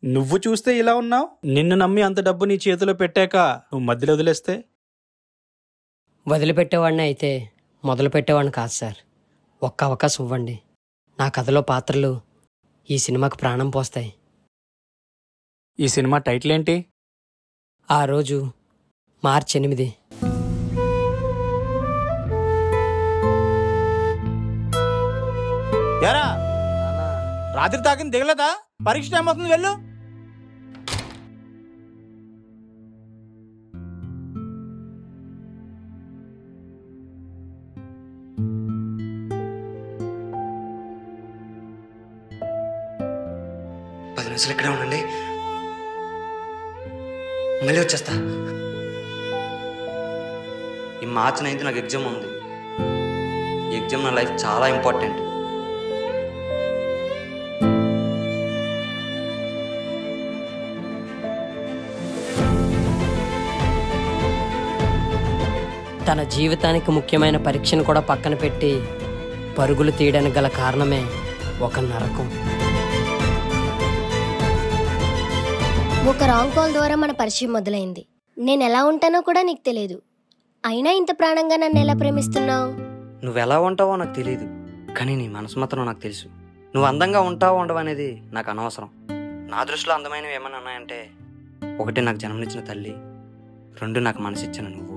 నువ్వు చూస్తే ఇలా ఉన్నావు నిన్ను నమ్మి అంత డబ్బు నీ చేతిలో పెట్టాక నువ్వు మధ్యలో వదిలేస్తే వదిలిపెట్టేవాడిని అయితే మొదలు పెట్టేవాడిని కాదు సార్ ఒక్క అవకాశం ఇవ్వండి నా కథలో పాత్రలు ఈ సినిమాకి ప్రాణం పోస్తాయి ఈ సినిమా టైటిల్ ఏంటి ఆ రోజు మార్చి ఎనిమిది ఎరా రాత్రి తాకింది దిగలేదా పరీక్ష టైం అవుతుంది వెళ్ళు పది నిమిషాలు ఇక్కడే ఉండండి మళ్ళీ వచ్చేస్తా ఈ మార్చి నైన్త్ నాకు ఎగ్జామ్ ఉంది ఈ ఎగ్జామ్ నా లైఫ్ చాలా ఇంపార్టెంట్ తన జీవితానికి ముఖ్యమైన పరీక్షను కూడా పక్కన పెట్టి పరుగులు తీయడానికి గల కారణమే ఒక నరకం ఒక రాంగ్ కాల్ ద్వారా మన పరిచయం మొదలైంది నేను ఎలా ఉంటానో కూడా నీకు తెలియదు అయినా ఇంత ప్రాణంగా నన్ను ఎలా ప్రేమిస్తున్నావు నువ్వు ఎలా ఉంటావో నాకు తెలియదు కానీ నీ మనసు మాత్రం నాకు తెలుసు నువ్వు అందంగా ఉంటావో ఉండవు అనేది నాకు అనవసరం నా దృష్టిలో అందమైనవి ఏమైనా ఉన్నాయంటే ఒకటి నాకు జన్మనిచ్చిన తల్లి రెండు నాకు మనసిచ్చిన నువ్వు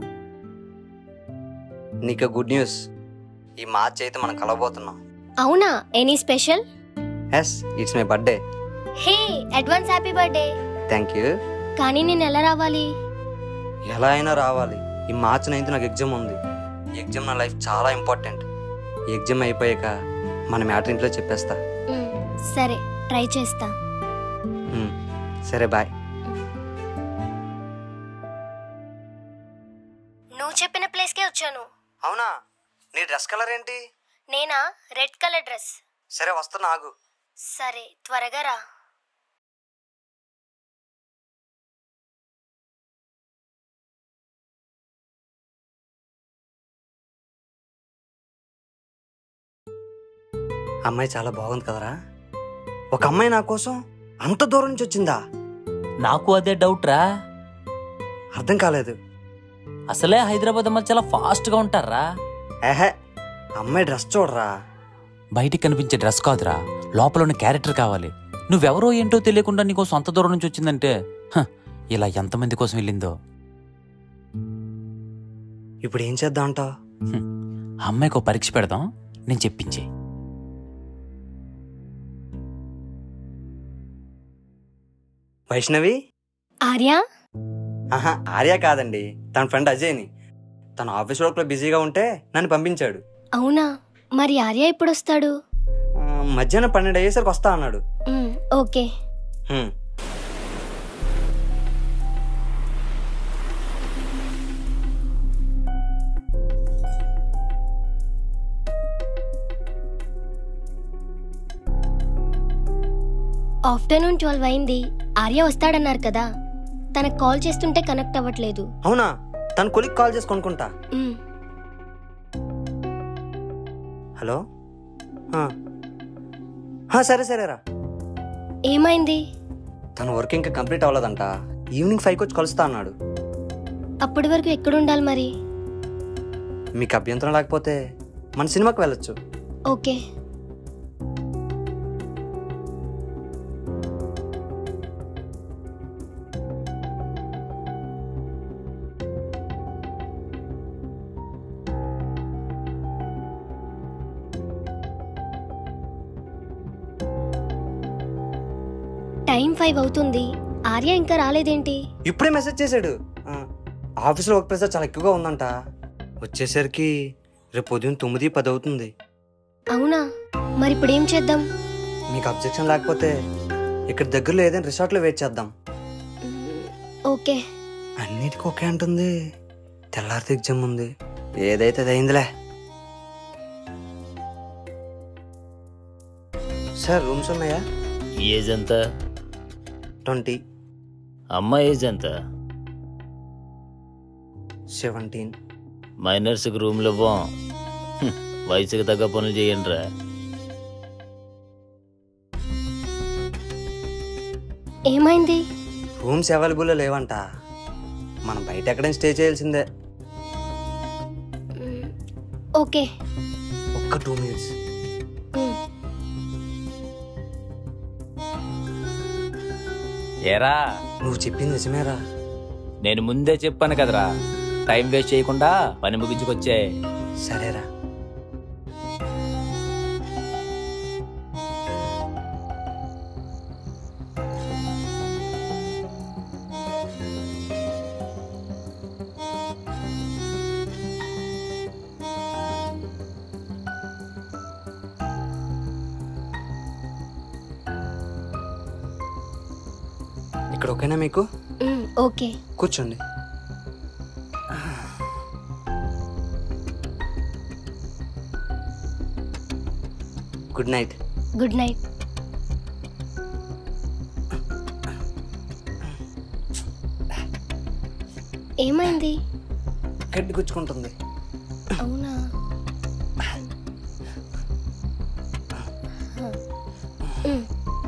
నీకు గుడ్ న్యూస్ ఈ మార్చ్ అయితే మనం కలవబోతున్నాం అవునా any special yes it's my birthday hey advance happy birthday thank you కానీ నేను ఎలా రావాలి ఎలా అయినా రావాలి ఈ మార్చ్ నైన్త్ నాకు ఎగ్జామ్ ఉంది ఈ ఎగ్జామ్ నా లైఫ్ చాలా ఇంపార్టెంట్ ఈ ఎగ్జామ్ అయిపోయాక మన మ్యాటర్ ఇంట్లో చెప్పేస్తా మ్, సరే ట్రై చేస్తా మ్, సరే బాయ్ నువ్వు చెప్పిన ప్లేస్కే వచ్చాను అవునా నీ డ్రెస్ కలర్ ఏంటి నేనా రెడ్ కలర్ డ్రెస్ సరే వస్తున్నా ఆగు సరే త్వరగా రా అమ్మాయి చాలా బాగుంది కదరా ఒక అమ్మాయి నా కోసం అంత దూరం నుంచి వచ్చిందా నాకు అదే డౌట్ రా అర్థం కాలేదు అసలే హైదరాబాద్ అమ్మాయిలు చాలా ఫాస్ట్ గా ఉంటారా ఏహే అమ్మాయి డ్రెస్ చూడరా బయటికి కనిపించే డ్రెస్ కాదురా లోపల ఉన్న క్యారెక్టర్ కావాలి నువ్వెవరో ఏంటో తెలియకుండా నీకో సొంత దూరం నుంచి వచ్చిందంటే హ, ఇలా ఎంతమంది కోసం వెళ్ళిందో ఇప్పుడు ఏం చేద్దాం అంటావు హ్మ్. ఆ అమ్మాయికి ఒక పరీక్ష పెడదాం నేను చెప్పించే వైష్ణవి ఆర్య ఆహా ఆర్య కాదండి తన ఫ్రెండ్ అజయ్ని తన ఆఫీస్ వర్క్లో బిజీగా ఉంటే నన్ను పంపించాడు అవునా మరి ఆర్య ఎప్పుడు వస్తాడు ఆ, మధ్యాహ్నం పన్నెండు అయ్యేసరికి వస్తా అన్నాడు మ్, ఓకే హ్మ్. ఆఫ్టర్నూన్ ట్వెల్వ్ అయింది ఆర్య వస్తాడన్నారు కదా తనకు కాల్ చేస్తుంటే కనెక్ట్ అవ్వట్లేదు అవునా తన కొలిక్ కాల్ చేసి కొనుక్కుంటా మ్, హలో ఆ. ఆ, సరే సరేరా ఏమైంది తన వర్క్ ఇంకా కంప్లీట్ అవ్వలేదంట ఈవినింగ్ ఫైవ్కి వచ్చి కలుస్తా అన్నాడు అప్పటి వరకు ఎక్కడుండాలి మరి మీకు అభ్యంతరం లేకపోతే మన సినిమాకి వెళ్ళొచ్చు ఓకే టైం ఫైవ్ అవుతుంది ఆర్య ఇంకా రాలేదేంటి ఇప్పుడే మెసేజ్ చేశాడు ఆ, ఆఫీస్లో వర్క్ ప్రెషర్ చాలా ఎక్కువగా ఉందంట వచ్చేసరికి రేపు ఉదయం తొమ్మిది పది అవుతుంది అవునా మరి ఇప్పుడు ఏం చేద్దాం మీకు అబ్జెక్షన్ లేకపోతే ఇక్కడ దగ్గరలో ఏదైనా రిసార్ట్లో వెయిట్ చేద్దాం మ్, ఓకే అన్నిటికీ ఓకే అంటుంది తెల్లారితే ఎగ్జామ్ ఉంది ఏదైతే అది అయిందిలే సార్ రూమ్స్ ఉన్నాయా ఏజ్ ఎంత ట్వంటీ అమ్మాయి ఏజ్ ఎంత సెవెంటీన్ మైనర్స్కి రూమ్లు ఇవ్వం హ్మ్, వయసుకి తగ్గ పనులు చేయండి రా ఏమైంది రూమ్స్ అవైలబుల్లో లేవంట మనం బయట ఎక్కడైనా స్టే చేయాల్సిందే ఓకే ఒక్క టూ మినిట్స్ ఉమ్. ఏరా నువ్వు చెప్పింది నిజమేరా నేను ముందే చెప్పాను కదరా టైం వేస్ట్ చేయకుండా పని ముగించుకొచ్చే సరేరా ఇక్కడ ఓకేనా మీకు ఉమ్, ఓకే కూర్చోండి గుడ్ నైట్ గుడ్ నైట్ ఏమైంది గడ్డి గుచ్చుకుంటుంది అవునా ఉమ్.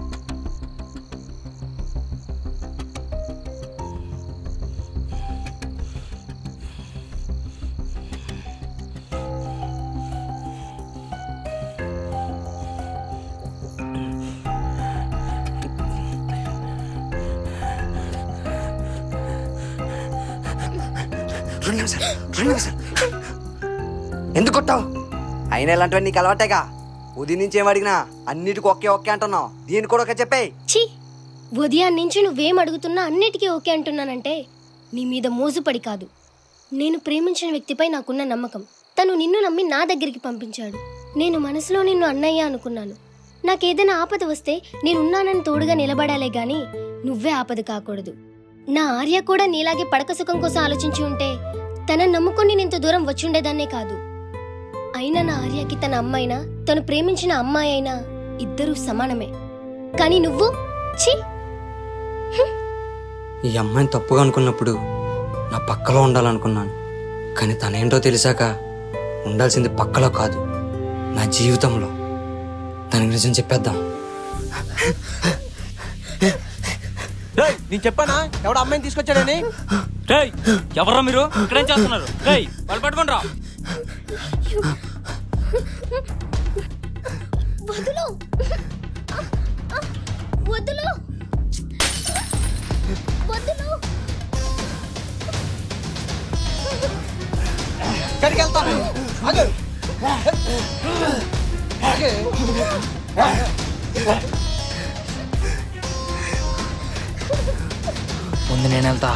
రెండు నిమిషాలు రెండు నిమిషాలు ఎందుకు కొట్టావు అయినా ఇలాంటివన్నీ నీకు అలవాటేగా ఉదయం నుంచి ఏం అడిగినా అన్నిటికీ ఒకే ఒకే అంటున్నావు దీన్ని కూడా ఒక చెప్పే ఛీ ఉదయం నుంచి నువ్వేం అడుగుతున్నా అన్నిటికీ ఓకే అంటున్నానంటే నీ మీద మోజుపడి కాదు నేను ప్రేమించిన వ్యక్తిపై నాకున్న నమ్మకం తను నిన్ను నమ్మి నా దగ్గరికి పంపించాడు నేను మనసులో నిన్ను అన్నయ్య అనుకున్నాను నాకేదైనా ఆపద వస్తే నేనున్నానని తోడుగా నిలబడాలే గాని నువ్వే ఆపద కాకూడదు నా ఆర్య కూడా నీలాగే పడక సుఖం కోసం ఆలోచించి ఉంటే తనని నమ్ముకొని నేను ఇంత దూరం వచ్చుండేదాన్నే కాదు అయినా నా ఆర్యకి తన అమ్మైనా తను ప్రేమించిన అమ్మాయి అయినా ఇద్దరూ సమానమే కానీ నువ్వు ఛీ ఈ అమ్మాయిని తప్పుగా అనుకున్నప్పుడు నా పక్కలో ఉండాలనుకున్నాను కానీ తనేంటో తెలిసాక ఉండాల్సింది పక్కలో కాదు నా జీవితంలో దానికి నిజం చెప్పేద్దాం డేయ్, నేను చెప్పానా ఎవడ అమ్మాయిని తీసుకొచ్చాడని ఎవరా మీరు ఇక్కడేం చేస్తున్నారు వాళ్ళు పట్టుకుంటారా వదులు వదులు వదులు ఎక్కడికి వెళ్తాను ఆగు. ఆగు. ముందు నేను వెళ్తా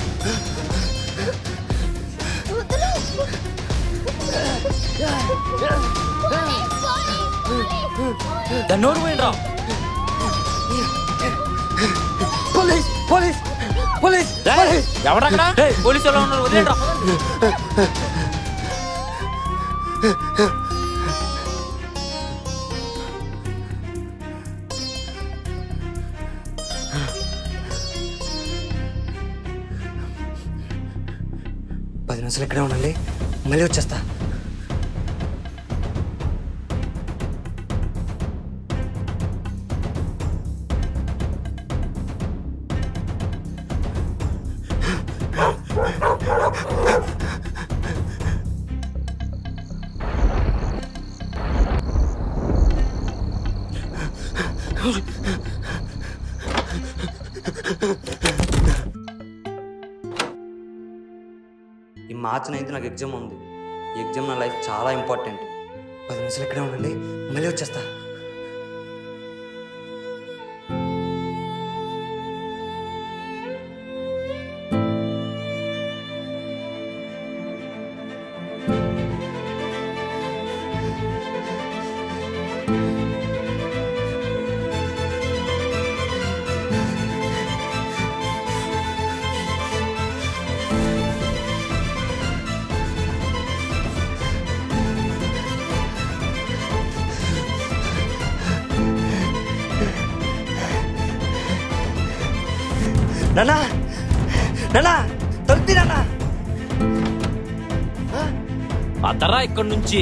దాన్ని నోరు పోయిండ్రా పోలీస్ పోలీస్ పోలీస్ పోలీస్ ఎవరక్కడ పోలీసు వాళ్ళు ఉన్నారు వదిలేండ్రా పది నిమిషాలు ఇక్కడే ఉండండి మళ్ళీ వచ్చేస్తా ఈ మార్చి నైన్త్ నాకు ఎగ్జామ్ ఉంది ఈ ఎగ్జామ్ నా లైఫ్ చాలా ఇంపార్టెంట్ పది నిమిషాలు ఇక్కడే ఉండండి మళ్ళీ వచ్చేస్తా నానా నానా తొలిపి నానా అతరా ఇక్కడ నుంచి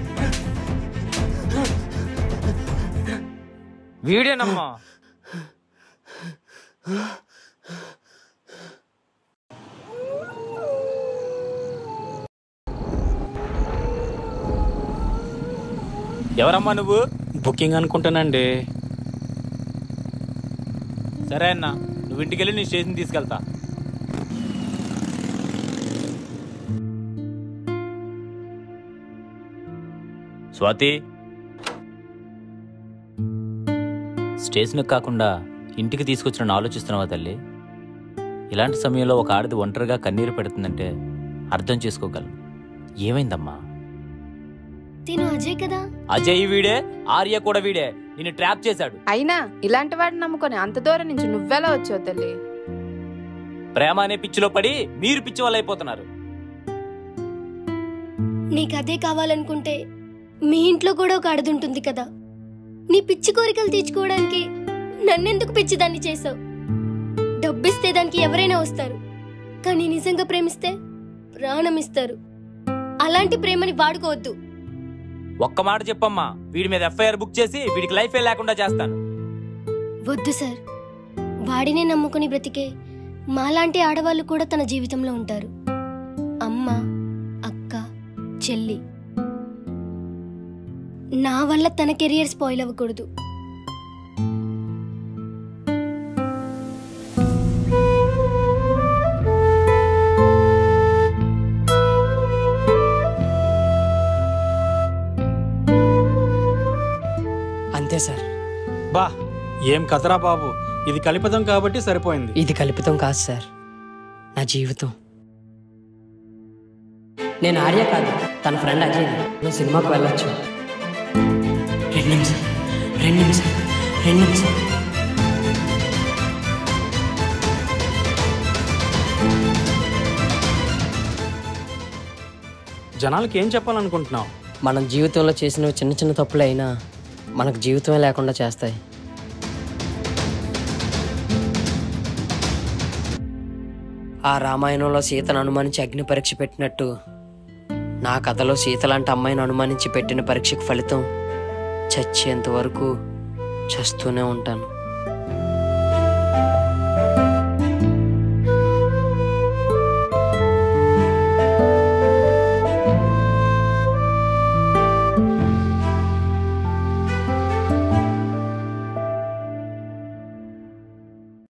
వీడేనమ్మా ఎవరమ్మా నువ్వు బుకింగ్ అనుకుంటానండి సరే అన్న నువ్వు ఇంటికి వెళ్ళి నీ స్టేషన్ తీసుకెళ్తా స్వాతి స్టేషన్కి కాకుండా ఇంటికి తీసుకొచ్చిన ఆలోచిస్తున్నావా తల్లి ఇలాంటి సమయంలో ఒక ఆడది ఒంటరిగా కన్నీరు పెడుతుందంటే అర్థం చేసుకోగలను ఏమైందమ్మా తిను అజయ్ కదా అజయ్ వీడే ఆర్య కూడా వీడే నిన్ను ట్రాప్ చేశాడు అయినా ఇలాంటి వాడిని నమ్ముకొని అంత దూరం నుంచి నువ్వెలా వచ్చావు తల్లి ప్రేమ అనే పిచ్చిలో పడి మీరు పిచ్చి వాళ్ళు అయిపోతున్నారు నీకు అదే కావాలనుకుంటే మీ ఇంట్లో కూడా ఒక అడదుంటుంది కదా నీ పిచ్చి కోరికలు తీర్చుకోవడానికి నన్నెందుకు పిచ్చిదాన్ని చేసావు డబ్బిస్తే దానికి ఎవరైనా వస్తారు కానీ నిజంగా ప్రేమిస్తే ప్రాణం ఇస్తారు అలాంటి ప్రేమని వాడుకోవద్దు ఒక్క మాట చెప్పమ్మా వీడి మీద ఎఫ్ఐఆర్ బుక్ చేసి వీడికి లైఫే లేకుండా చేస్తాను వద్దు సార్ వాడినే నమ్ముకుని బ్రతికే మాలాంటి ఆడవాళ్ళు కూడా తన జీవితంలో ఉంటారు అమ్మ అక్క చెల్లి నా వల్ల తన కెరియర్ స్పాయిల్ అవ్వకూడదు అంతే సార్ బా ఏం కథరా బాబు ఇది కలిపదం కాబట్టి సరిపోయింది ఇది కల్పితం కాదు సార్ నా జీవితం నేను ఆర్య కాదు తన ఫ్రెండ్ అజయ్ నువ్వు సినిమాకు వెళ్ళొచ్చు రెండు నిమిషం రెండు నిమిషం రెండు నిమిషం జనాలకి ఏం చెప్పాలనుకుంటున్నావు మనం జీవితంలో చేసిన చిన్న చిన్న తప్పులు అయినా మనకు జీవితమే లేకుండా చేస్తాయి ఆ రామాయణంలో సీతను అనుమానించి అగ్ని పరీక్ష పెట్టినట్టు నా కథలో సీత లాంటి అమ్మాయిని అనుమానించి పెట్టిన పరీక్షకు ఫలితం చచ్చేంత వరకు చస్తూనే ఉంటాను